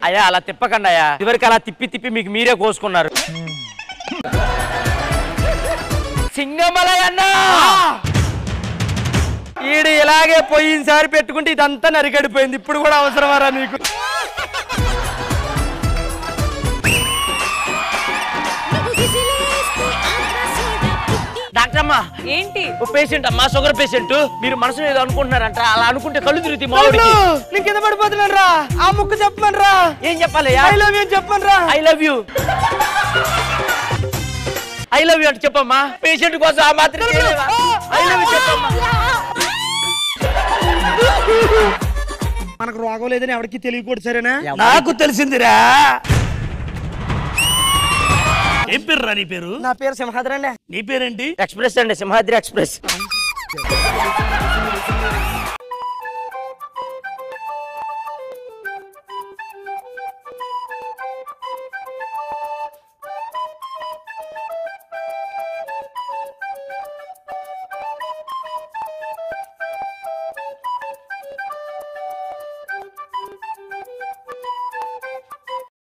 అయ్యా అలా తిప్పకండి అయ్యా ఇవరికి అలా తిప్పి తిప్పి మీకు మీరే కోసుకున్నారు సింగమలయ్య అన్న ఈడు ఇలాగే పోయినసారి పెట్టుకుంటే ఇదంతా నరికడిపోయింది ఇప్పుడు కూడా అవసరమారా నీకు డాక్టర్ అమ్మా ఏంటి ఓ పేషెంట్ అమ్మా షుగర్ పేషెంట్ మీరు మనసులో ఏదో అనుకుంటున్నారంట అలా అనుకుంటే కళ్ళు తిరుగుతాయి మామిడికి నేను కింద పడిపోతున్నాను రా ఆ ముక్క చెప్పమని రా ఏం చెప్పాలి ఐ లవ్ యూ చెప్పమని రా I love you I love you అంటే చెప్పమ్మా పేషెంట్ కోసం ఆ మాత్రం ఐ లవ్ యూ చెప్పమ్మా మనకు రోగం లేదని ఎవరికి తెలియకూడదు సరేనా నాకు తెలిసిందిరా ఏం పేరు రా నీ పేరు నా పేరు సింహాద్రి అండి నీ పేరేంటి ఎక్స్ప్రెస్ అండి సింహాద్రి ఎక్స్ప్రెస్